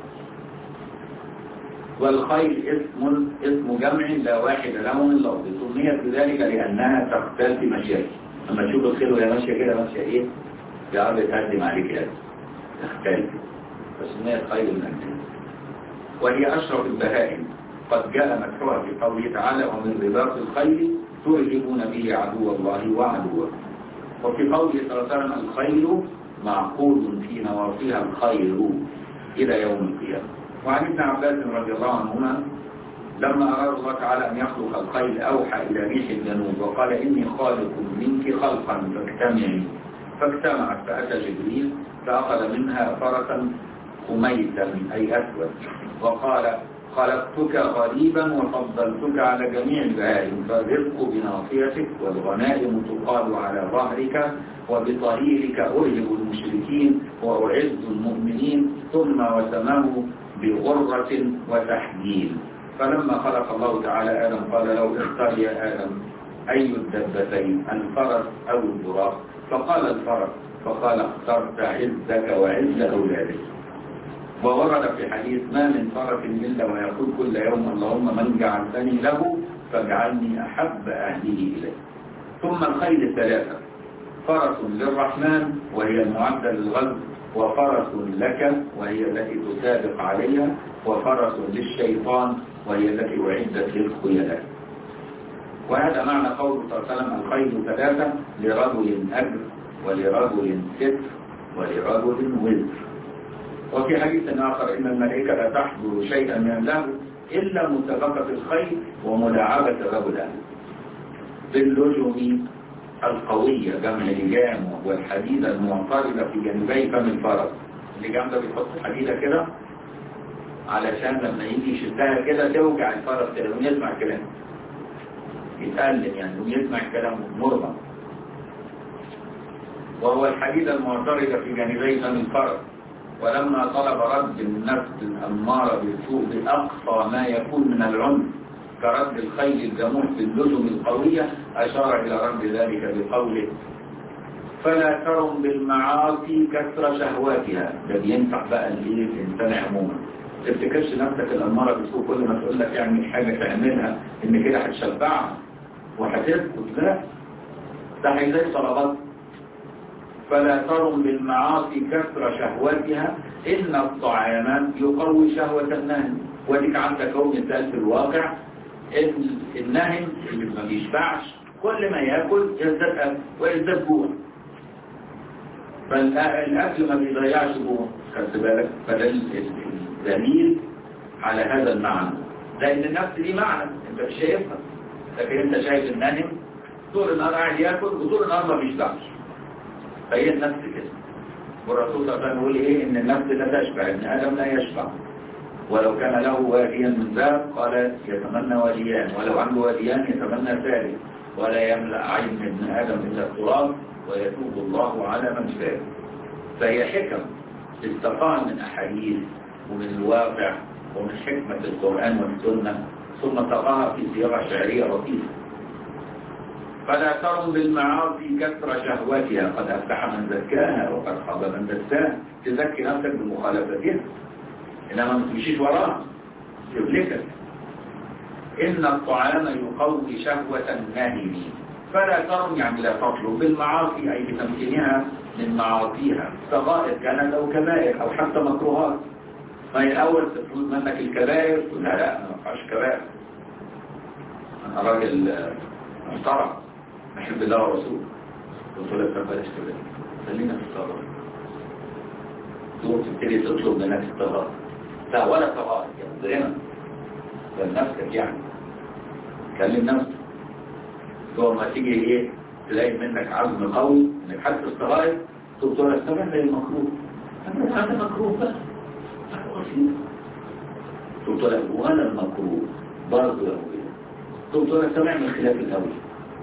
والخيل اسم اسم جمع لا واحد له من لفظ سميت بذلك لانها تختل في مشيئته لما تشوف الخيل وهي ماشيه كده ماشيه ايه يا رب تهدم عليك يا تختلف فسميت خيل من أجل وهي أشرف البهائم قد جاء مدحوها في قوله تعالى ومن رباط الخيل ترهبون به عدو الله وعدوه وفي قوله صلى الله عليه وسلم الخيل معقود في نواصيها الخير إلى يوم القيامة وعن ابن عباس رضي الله عنهما لما أراد الله تعالى أن يخلق الخيل أوحى إلى ريح الجنوب وقال إني خالق منك خلقا فاجتمعي فاجتمعت فأتى جبريل فأخذ منها فرسا خميسا أي أسود وقال خلقتك غريبا وفضلتك على جميع البهائم فالرزق بناصيتك والغنائم تقال على ظهرك وبطهيرك أرهب المشركين وأعز المؤمنين ثم وسمه بغرة وتحجيل فلما خلق الله تعالى آدم قال له اختار يا آدم أي الدبتين الفرس أو البراق فقال الفرس فقال اخترت عزك وعز أولادك وورد في حديث ما من فرس إلا ويقول كل يوم اللهم من جعلتني له فاجعلني أحب أهله إليه ثم الخيل الثلاثة فرس للرحمن وهي المعدة للغزو وفرس لك وهي التي تسابق عليها وفرس للشيطان وهي التي أعدت للخيلاء وهذا معنى قوله صلى الله عليه وسلم الخيل ثلاثة لرجل أجر ولرجل ستر ولرجل وزر وفي حديث آخر إن الملائكة لا تحضر شيئا من اللهو إلا مسابقة الخيل وملاعبة الرجل باللجم القوية جمع لجام والحديدة المعترضة في جانبي فم الفرس اللجام ده بيحط حديدة كده علشان لما يجي يشدها كده توجع الفرس كده ويسمع كلامه يتألم يعني ويسمع كلامه مرغم وهو الحديد المعترضة في جانبي فم الفرس ولما طلب رد النفس الأمارة بالسوء بأقصى ما يكون من العنف كرد الخيل الجموح باللزم القوية أشار إلى رد ذلك بقوله فلا ترم بالمعاصي كثر شهواتها ده بينفع بقى الإنسان عموما تفتكرش نفسك الأمارة بتقول كل ما تقول لك يعني حاجة تعملها إن كده هتشبعها وهتسكت لا ده هيزيد طلبات فلا ترم بالمعاصي كثر شهوتها إن الطعام يقوي شهوة النهم وديك عندك هو مثال في الواقع إن النهم اللي ما بيشبعش كل ما ياكل يزداد أكل ويزداد جوع فالأكل ما بيضيعش جوع خدت بالك فده الدليل على هذا المعنى لأن النفس دي معنى أنت مش شايفها لكن أنت شايف النهم طول النهار قاعد ياكل وطول النهار ما بيشبعش فهي النفس كده والرسول صلى الله عليه وسلم يقول ايه ان النفس لا تشبع ابن ادم لا يشبع ولو كان له واديا من ذهب قال يتمنى واديان ولو عنده واديان يتمنى ثالث ولا يملا عين ابن ادم الا التراب ويتوب الله على من شاء فهي حكم استقام من احاديث ومن الواقع ومن حكمه القران والسنه ثم تقاها في صياغه شعريه لطيفه فلا ترم بالمعاصي كثر شهوتها قد أفلح من زكاها وقد خاب من دساها تزكي نفسك بمخالفتها إنما ما تمشيش وراها يهلكك إن الطعام يقوي شهوة الناهم فلا ترم يعني لا تطلب بالمعاصي أي بتمكينها من معاصيها صغائر كانت أو كبائر أو حتى مكروهات ما هي الأول تطلب منك الكبائر تقول لا لا ما ينفعش كبائر أنا راجل محترم أحب الله ورسوله قلت لك طب بلاش كده خلينا في الصلاة تقوم تبتدي تطلب منك الصلاة لا ولا صلاة يعني هنا كلم نفسك يعني كلم نفسك ثم ما تيجي ايه تلاقي منك عزم قوي انك حتى الصغائر تقول له استمع للمكروه هذا مكروه بقى قلت له وانا المكروه برضه له قلت له استمع من خلاف الاول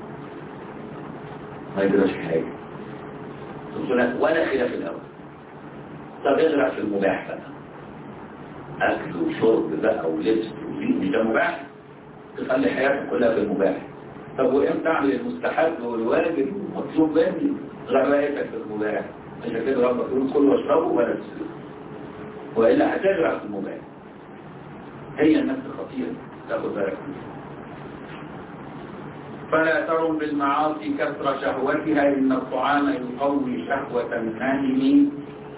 ما يجراش حاجة ولا خلاف الأول طب اغرق في المباح بقى أكل وشرب بقى ولبس مش ده مباح تخلي حياتك كلها في المباح طب وامتى اعمل المستحب والواجب مطلوب مني غرقتك في المباح عشان كده ربك يقول كل واشربوا ولا تسلموا والا هتغرق في المباح هي النفس خطيره تاخد بالك منها فلا ترم بالمعاصي كثر شهوتها إن الطعام يقوي شهوة النائم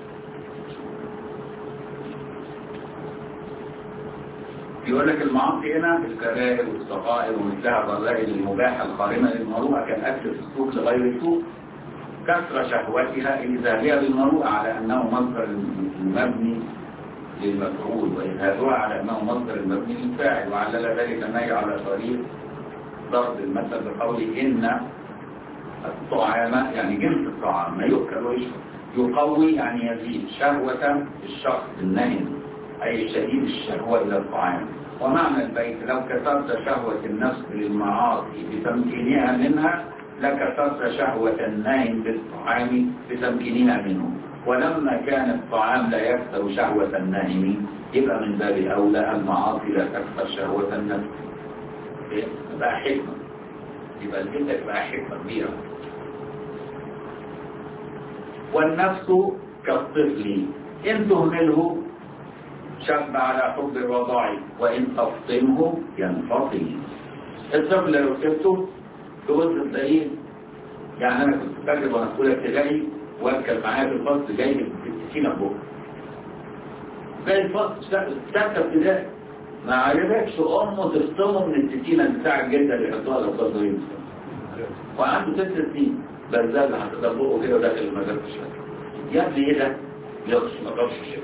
يقول لك المعاصي هنا الكبائر والصغائر ومثلها الرذائل المباحة القارمة للمروءة كالأكل في السوق لغير السوق كثر شهوتها إذهابها بالمروءة على أنه مصدر المبني للمفعول وإذهابها على أنه مصدر المبني للفاعل وعلل ذلك النهي على طريق ضرب المثل بقوله إن الطعام يعني جنس الطعام ما يؤكل ويشرب يقوي يعني يزيد شهوة الشخص النهم أي شديد الشهوة إلى الطعام ومعنى البيت لو كسرت شهوة النفس للمعاصي بتمكينها منها لكسرت شهوة النائم بالطعام بتمكينها منه ولما كان الطعام لا يكسر شهوة النائم يبقى من باب أولى المعاصي لا تكسر شهوة النفس بقى حكمة يبقى الجدك بقى حكمة كبيرة والنفس كالطفل إن تهمله شب على حب الرضاع وإن تفطمه ينفطم الطفل لو سبته تقول تلاقيه يعني أنا كنت فاكر وأنا في أولى ابتدائي وأركب معايا في الفصل جاي بالسكينة فوق زي الفصل ستة ابتدائي ما عجبكش امه تفطمه من السكينه بتاع الجده اللي يحطوها الاطفال دول وعنده ست سنين بزاز هتدبقه كده داخل المدرسه الشهر يا ابني ايه ده؟ يقص ما قرش الشيء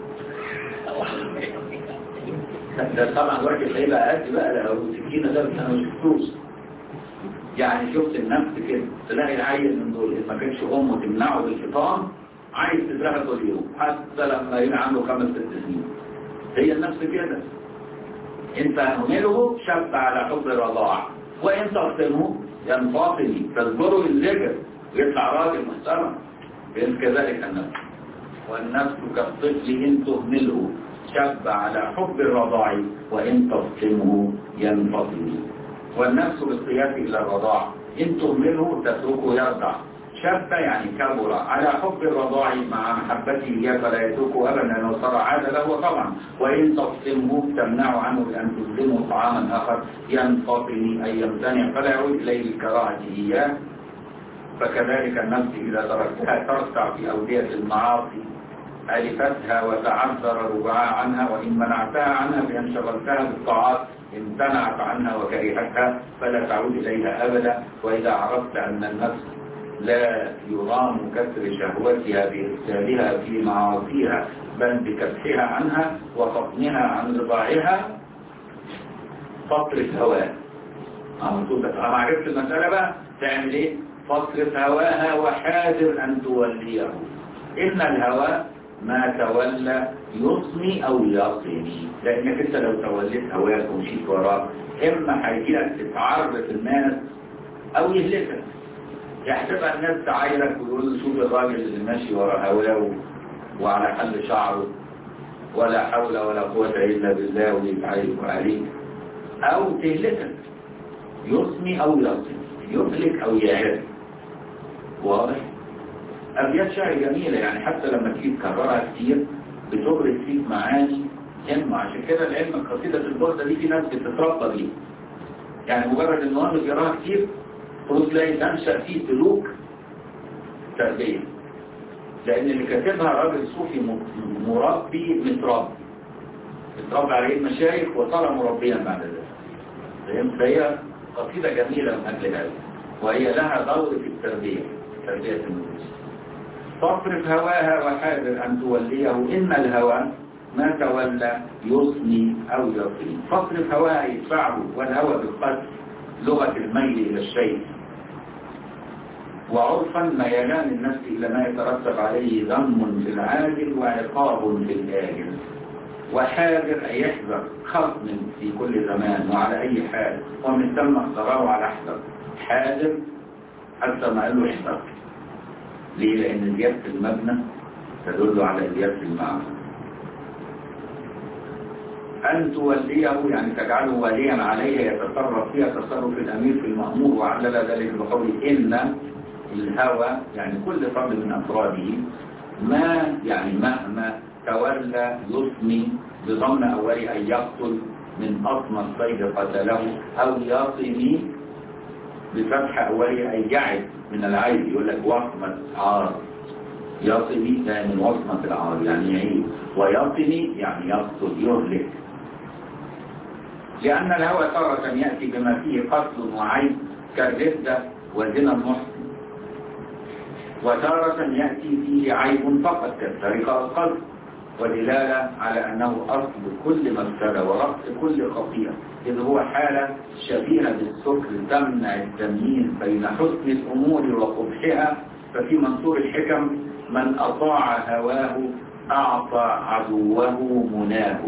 ده طبعا الواحد هيبقى قد بقى لو السكينه ده انا ما شفتوش يعني شفت النفس كده تلاقي العيل من دول ما كانش امه تمنعه بالفطام عايز تزرعه كل يوم حتى لما يبقى عنده خمس ست سنين هي النفس كده انت تهمله شب على حب الرضاعة وان تغتمه ينفاطم تذكره الذكر ويطلع راجل محترم فإن كذلك النفس والنفس كالطفل إن تهمله شب على حب الرضاع وإن تفطمه ينفطم والنفس بالقياس إلى الرضاع إن تهمله تتركه يرضع شاب يعني كبر على حب الرضاع مع محبته إياه فلا يتركه أبدا لو صار عاد له طبعا وإن تفطمه تمنع عنه بأن تسلمه طعاما آخر ينفطم أي يمتنع فلا يعود إليه الكراهة إياه فكذلك النفس إذا تركتها ترتع في أودية المعاصي ألفتها وتعذر ربعها عنها وإن منعتها عنها بأن شغلتها بالطاعات امتنعت عنها وكرهتها فلا تعود إليها أبدا وإذا عرفت أن النفس لا يرام كسر شهوتها بإرسالها في معاصيها بل بكبحها عنها وفطنها عن رضاعها فاصرف هواها أما عرفت المسألة بقى تعمل إيه؟ فاصرف هواها وحاذر أن توليه إن الهوى ما تولى يصني أو يصني لأنك أنت لو توليت هواك ومشيت وراه إما هيجيلك تتعرف الناس أو يهلكك يحسبها الناس تعايرك ويقول شوف الراجل اللي ماشي ورا هواه وعلى حل شعره ولا حول ولا قوة إلا بالله ويتعايرك عليك أو تهلكك يصني أو يصني يهلك أو يعرف واضح أبيات شعر جميلة يعني حتى لما تيجي تكررها كتير بتبرز فيك معاني همة عشان كده العلم قصيدة البردة دي في ناس بتتربى بيه يعني مجرد ان واحد يقراها كتير تقول تلاقي تنشأ فيه سلوك تربية لأن اللي كاتبها راجل صوفي مربي متربي متربي عليه المشايخ وصار مربيا بعد ذلك فهمت هي قصيدة جميلة من أجل هذا وهي لها دور في التربية تربية النفوس فاصرف هواها وحاذر أن توليه إن الهوى ما تولى يصني أو يصني فاصرف هواها يدفعه والهوى بالقتل لغة الميل إلى الشيء وعرفا ميلان النفس إلى ما يترتب عليه ذم في العاجل وعقاب في الآجل وحاذر أن يحذر خصم في كل زمان وعلى أي حال ومن ثم اختاره على احذر حاذر حتى ما قال له احذر ليه؟ لأن زيادة المبنى تدل على زيادة المعنى أن توليه يعني تجعله وليا عليه يتصرف فيها تصرف الأمير في المأمور وعلل ذلك بقول إن الهوى يعني كل فرد من أفراده ما يعني مهما تولى يثني بضمن أولي أن يقتل من أصم الصيد قتله أو يصني بفتح أولي أن يعد من العيب يقول لك وصمة عار يصني ده من وصمة العار يعني يعيب ويصني يعني يقتل يهلك لأن الهوى تارة يأتي بما فيه قتل وعيب كالردة وزنا المحسن وتارة يأتي فيه عيب فقط كالسرقة والقذف ودلالة على أنه أصل كل مفسدة ورأس كل خطيئة إذ هو حالة شبيهة بالسكر تمنع التمييز بين حسن الأمور وقبحها ففي منصور الحكم من أطاع هواه أعطى عدوه مناه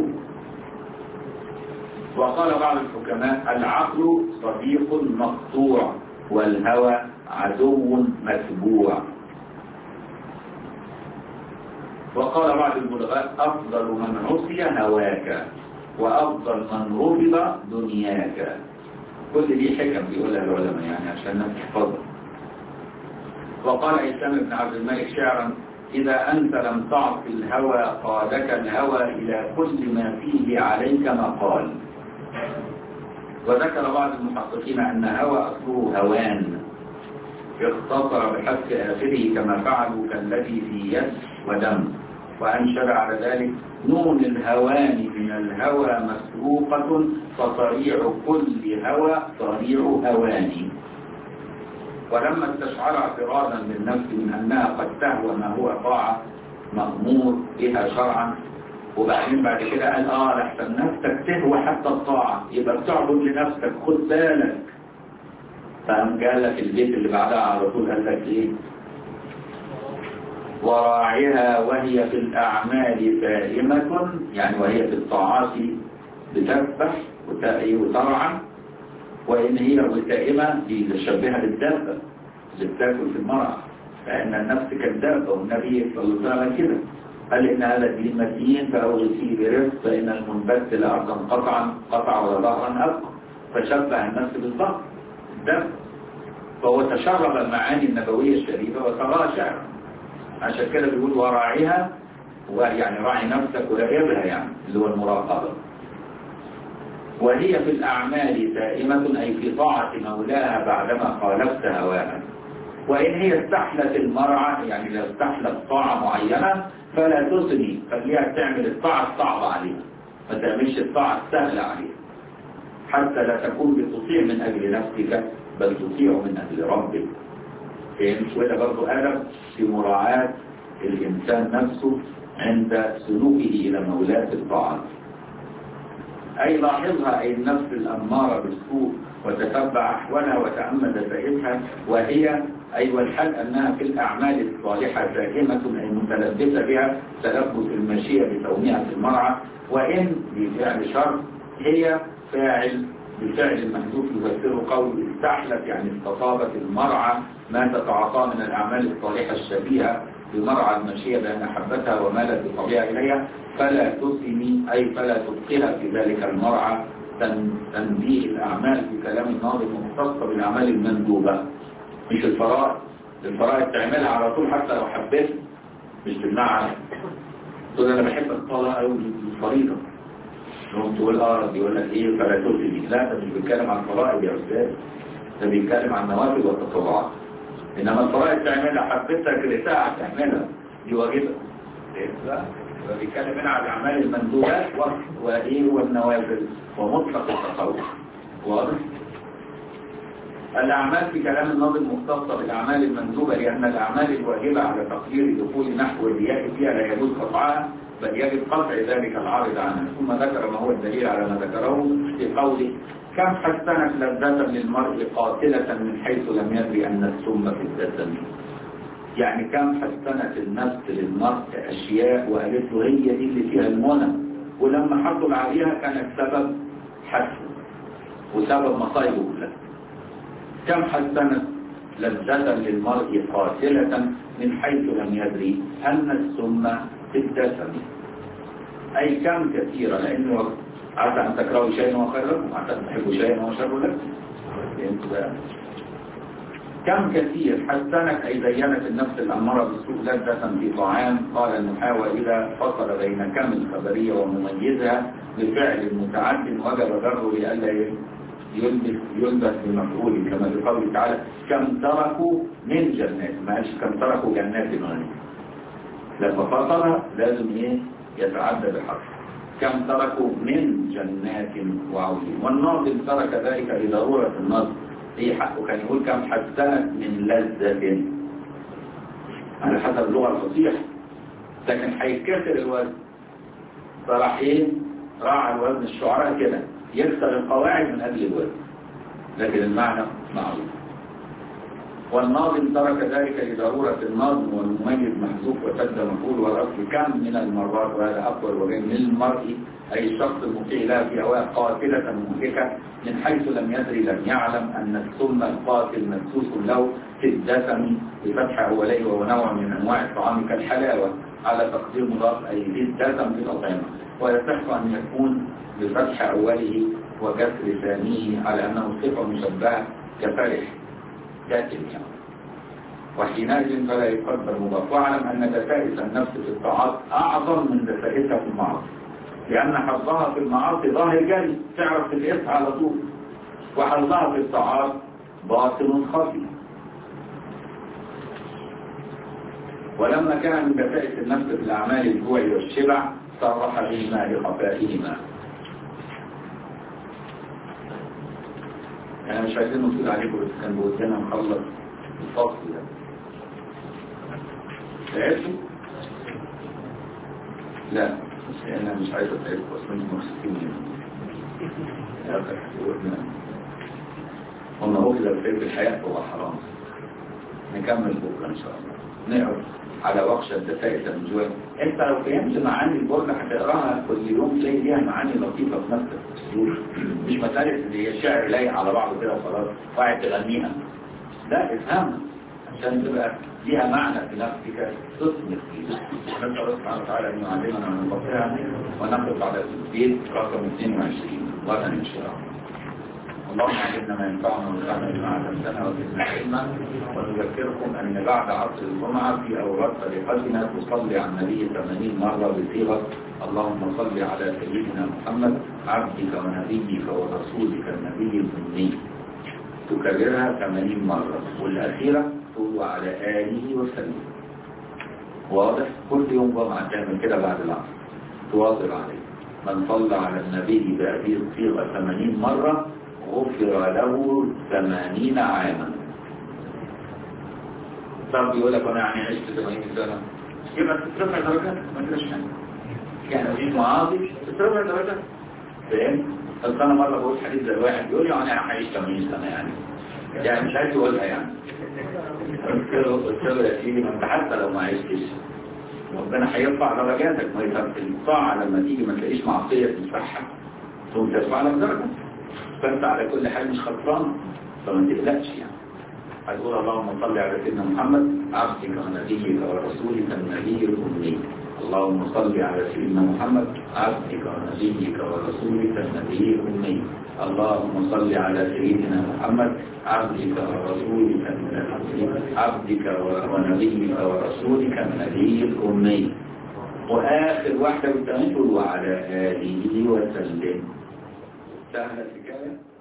وقال بعض الحكماء العقل صديق مقطوع والهوى عدو متبوع وقال بعض البلغاء أفضل من عصي هواك وأفضل من رفض دنياك كل دي حكم بيقولها العلماء يعني عشان الناس تحفظها وقال إسلام بن عبد الملك شعرا إذا أنت لم تعص الهوى قادك الهوى إلى كل ما فيه عليك مقال وذكر بعض المحققين أن هوى أصله هوان اختصر بحذف آخره كما فعلوا كالذي في يد ودم وأنشر على ذلك نون الهوان من الهوى مسروقة فطريع كل هوى طريع هوان ولما استشعر اعتراضا للنفس من أنها قد تهوى ما هو طاعة مأمور بها شرعا وبعدين بعد كده قال اه لحسن نفسك تهوى حتى الطاعة يبقى بتعبد لنفسك خد بالك فقام قال لك البيت اللي بعدها على طول قال لك ايه وراعها وهي في الأعمال فائمة يعني وهي في الطاعات بتسبح وترعى وإن هي وسائمة بتشبهها بالدابة اللي بتاكل في المرأة فإن النفس كالدابة والنبي صلى الله عليه وسلم كده قال إن هذا الدين متين فأوغل فيه برزق فإن المنبت لأرضا قطعا قطع ولا ظهرا أبقى فشبه النفس بالظهر الدابة فهو تشرب المعاني النبوية الشريفة وصارها شعرا عشان كده بيقول وراعيها ويعني راعي نفسك وراقبها يعني اللي هو المراقبة وهي في الأعمال دائمة أي في طاعة مولاها بعدما خالفت هواها وإن هي استحلت المرعى يعني لو استحلت طاعة معينة فلا تثني خليها تعمل الطاعة الصعبة عليها ما تعملش الطاعة السهلة عليها حتى لا تكون بتطيع من أجل نفسك بل تطيع من أجل ربك فهمت وده برضو أدب في مراعاة الإنسان نفسه عند سلوكه إلى مولاة الطاعات أي لاحظها أي النفس الأمارة بالسوء وتتبع أحوالها وتأمل دسائسها وهي أي والحال أنها في الأعمال الصالحة دائمة أي متلبسة بها تلبس المشيئة بكونها في المرعى وإن بفعل شر هي فاعل بفعل المحذوف يفسر قول استحلت يعني استصابت المرعى ما تتعاطى من الأعمال الصالحة الشبيهة بمرعى المشيئة بأن أحبتها ومالت بطبيعة إليها فلا تسمي أي فلا تبقيها في ذلك المرعى تنبيه الأعمال في كلام الناظم مختصة بالأعمال المندوبة مش الفرائض الفرائض تعملها على طول حتى لو حبيت مش تمنعها تقول أنا بحب الصلاة أو الفريضة لو تقول اه يقول لك ايه فلا تسمي لا ده مش بيتكلم عن فرائض يا أستاذ ده بيتكلم عن نوافل والتطوعات إنما الفرائض تعملها حبيتها كرهتها هتعملها دي واجبة لا بيتكلم هنا عن الأعمال المندوبات وإيه والنوافل ومطلق التطوع واضح؟ الأعمال في كلام الناظم مختصة بالأعمال المندوبة لأن الأعمال الواجبة على تقدير دخول نحو الرياء فيها لا يجوز قطعها بل يجب قطع ذلك العارض عنها ثم ذكر ما هو الدليل على ما ذكره في قوله كم حسنت لذة للمرء قاتلة من حيث لم يدري أن السم في الدسم يعني كم حسنت النفس للمرء أشياء وقالت له هي دي اللي فيها المنى ولما حصل عليها كانت سبب حسن وسبب مصايبه كلها كم حسنت لذة للمرء قاتلة من حيث لم يدري أن السم في الدسم أي كم كثيرة لأنه عسى أن تكرهوا شيئا وهو خير لكم عسى أن تحبوا شيئا وهو شر لكم كم كثير حسنت أي بينت النفس الأمارة بالسوء لذة في طعام قال المحاوى إذا فصل بين كم الخبرية ومميزها بفعل متعد وجب ذره لئلا يلبس يلبس بمفعول كما في قوله تعالى كم تركوا من جنات ما قالش كم تركوا جنات غنيمة لما فصل لازم ايه يتعدى بالحرف كم تركوا من جنات وعيون والناظم ترك ذلك لضرورة النظم هي حقه كان يقول كم حسنت من لذة على حسب اللغة الفصيحة لكن هيتكسر الوزن فراح ايه راعى الوزن الشعراء كده يكسر القواعد من أجل الوزن لكن المعنى معروف والناظم ترك ذلك لضرورة النظم والمميز محذوف وسد مفعول والأصل كم من المرات وهذا أقوى الوجهين للمرء أي الشخص المطيع لها في هواء قاتلة مهلكة من حيث لم يدري لم يعلم أن السم القاتل مدسوس له في الدسم بفتح أوليه وهو نوع من أنواع الطعام كالحلاوة على تقدير مضاف أي ذي الدسم في الأطعمة ويصح أن يكون بفتح أوله وكسر ثانيه على أنه صفة مشبهة كفرح كاتب يعني وحينئذ فلا يقدر مضاف واعلم أن دسائس النفس في الطاعات أعظم من دسائسها في المعاصي لأن حظها في المعاصي ظاهر جري تعرف تقيسها على طول وحظها في الطاعات باطن خفي ولما كان من دسائس النفس في الأعمال الجوع والشبع صرح بهما لخفائهما يعني مش عايزين نطيل عليكم بس كان بودنا نخلص الفصل ده تعرفوا؟ لا انا مش عايز اتعرف اصلا انتم مخصصين هم هو كده بحب الحياة هو حرام نكمل بكرة ان شاء الله نعرف على وقش الدسائس المجوال انت لو فهمت معاني البرنة هتقراها كل يوم تلاقي ليها معاني لطيفة في نفس الاسلوب مش مسألة اللي هي شعر لايق على بعضه كده وخلاص وقاعد تغنيها لا افهمها عشان تبقى ليها معنى في نفسك تصمت فيه نسأل الله سبحانه وتعالى أن يعلمنا من فضلها ونقف على البيت رقم 22 غدا إن شاء الله اللهم علمنا ما ينفعنا وانفعنا بما علمتنا وزدنا علما ونذكركم ان بعد عصر الجمعه في اوراد طريقتنا تصلي على النبي 80 مره بصيغه اللهم صل على سيدنا محمد عبدك ونبيك ورسولك النبي الامي تكررها 80 مره والاخيره تقول على اله وسلم واضح كل يوم جمعه تعمل كده بعد العصر تواصل عليه من صلى على النبي بهذه الصيغة ثمانين مرة غفر له ثمانين عاما طب يقول لك انا يعني عشت 80 سنة يبقى تترفع درجات ما تلاش حاجة يعني في معاضي تترفع درجات فاهم؟ بس انا مرة بقول حديث زي واحد بيقول لي انا هعيش 80 سنة يعني يعني مش عايز تقولها يعني قلت له قلت له يا سيدي ما انت حتى لو ما عشتش ربنا هيرفع درجاتك ما يفرق الطاعة لما تيجي ما تلاقيش معصية تدفعها ثم ترفع لك درجة فانت على كل حال مش خسران فما تقلقش يعني هتقول اللهم صل على سيدنا محمد عبدك ونبيك ورسولك النبي الأمي اللهم صل على سيدنا محمد عبدك ونبيك ورسولك النبي الأمي اللهم صل على سيدنا محمد عبدك ورسولك النبي عبدك ونبيك ورسولك النبي الأمي وآخر واحدة بتقول وعلى آله وسلم سهلة الحكاية